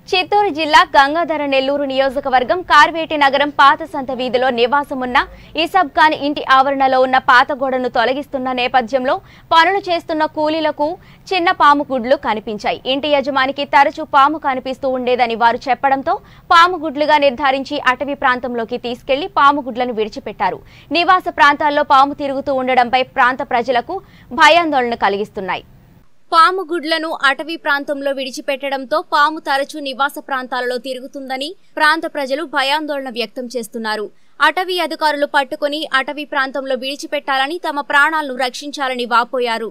చిత్తూరు జిల్లా గంగాధర నెల్లూరు నియోజకవర్గం కార్వేటి నగరం పాత సంత వీధిలో నివాసమున్న ఇసబ్ ఖాన్ ఇంటి ఆవరణలో ఉన్న పాత గోడను తొలగిస్తున్న నేపథ్యంలో పనులు చేస్తున్న కూలీలకు చిన్న పాము గుడ్లు కనిపించాయి ఇంటి యజమానికి తరచూ పాము కనిపిస్తూ ఉండేదని వారు చెప్పడంతో పాము గుడ్లుగా నిర్ధారించి అటవీ ప్రాంతంలోకి తీసుకెళ్లి పాము గుడ్లను విడిచిపెట్టారు నివాస ప్రాంతాల్లో పాము తిరుగుతూ ఉండడంపై ప్రాంత ప్రజలకు భయాందోళన కలిగిస్తున్నాయి పాము గుడ్లను అటవీ ప్రాంతంలో విడిచిపెట్టడంతో పాము తరచూ నివాస ప్రాంతాలలో తిరుగుతుందని ప్రాంత ప్రజలు భయాందోళన వ్యక్తం చేస్తున్నారు అటవీ అధికారులు పట్టుకుని అటవీ ప్రాంతంలో విడిచిపెట్టాలని తమ ప్రాణాలను రక్షించాలని వాపోయారు